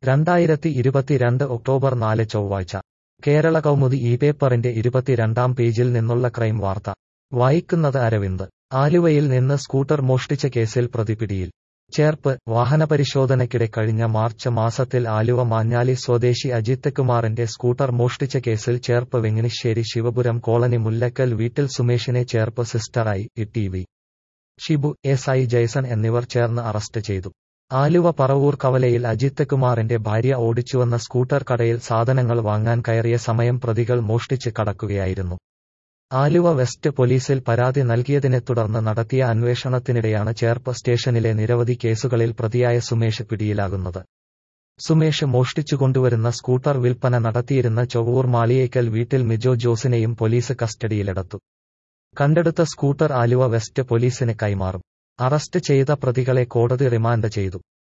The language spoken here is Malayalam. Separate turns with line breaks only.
രണ്ടായിരത്തി ഇരുപത്തിരണ്ട് ഒക്ടോബർ നാല് ചൊവ്വാഴ്ച കേരള കൗമുദി ഈ പേപ്പറിന്റെ ഇരുപത്തിരണ്ടാം പേജിൽ നിന്നുള്ള ക്രൈം വാർത്ത വായിക്കുന്നത് അരവിന്ദ് ആലുവയിൽ നിന്ന് സ്കൂട്ടർ മോഷ്ടിച്ച കേസിൽ പ്രതിപിടിയിൽ ചേർപ്പ് വാഹനപരിശോധനയ്ക്കിടെ കഴിഞ്ഞ മാർച്ച് മാസത്തിൽ ആലുവ മാഞ്ഞാലി സ്വദേശി അജിത് കുമാറിന്റെ സ്കൂട്ടർ മോഷ്ടിച്ച കേസിൽ ചേർപ്പ് വെങ്ങിണിശ്ശേരി ശിവപുരം കോളനി മുല്ലക്കൽ വീട്ടിൽ സുമേഷിനെ ചേർപ്പ് സിസ്റ്ററായി T V Shibu S I Jaison എന്നിവർ ചേർന്ന് അറസ്റ്റ് ചെയ്തു ആലുവ പറവൂർ കവലയിൽ അജിത് കുമാറിന്റെ ഭാര്യ ഓടിച്ചുവന്ന സ്കൂട്ടർ കടയിൽ സാധനങ്ങൾ വാങ്ങാൻ കയറിയ സമയം പ്രതികൾ മോഷ്ടിച്ച് കടക്കുകയായിരുന്നു ആലുവ വെസ്റ്റ് പോലീസിൽ പരാതി നൽകിയതിനെ തുടർന്ന് നടത്തിയ അന്വേഷണത്തിനിടെയാണ് ചേർപ്പ് സ്റ്റേഷനിലെ നിരവധി കേസുകളിൽ പ്രതിയായ സുമേഷ് പിടിയിലാകുന്നത് സുമേഷ് മോഷ്ടിച്ചുകൊണ്ടുവരുന്ന സ്കൂട്ടർ വിൽപ്പന നടത്തിയിരുന്ന ചൊവ്വൂർ മാളിയേക്കൽ വീട്ടിൽ മിജോ ജോസിനെയും പോലീസ് കസ്റ്റഡിയിലെടുത്തു കണ്ടെടുത്ത സ്കൂട്ടർ ആലുവ വെസ്റ്റ് പോലീസിന് കൈമാറും അറസ്റ്റ് ചെയ്ത പ്രതികളെ കോടതി റിമാൻഡ് ചെയ്തു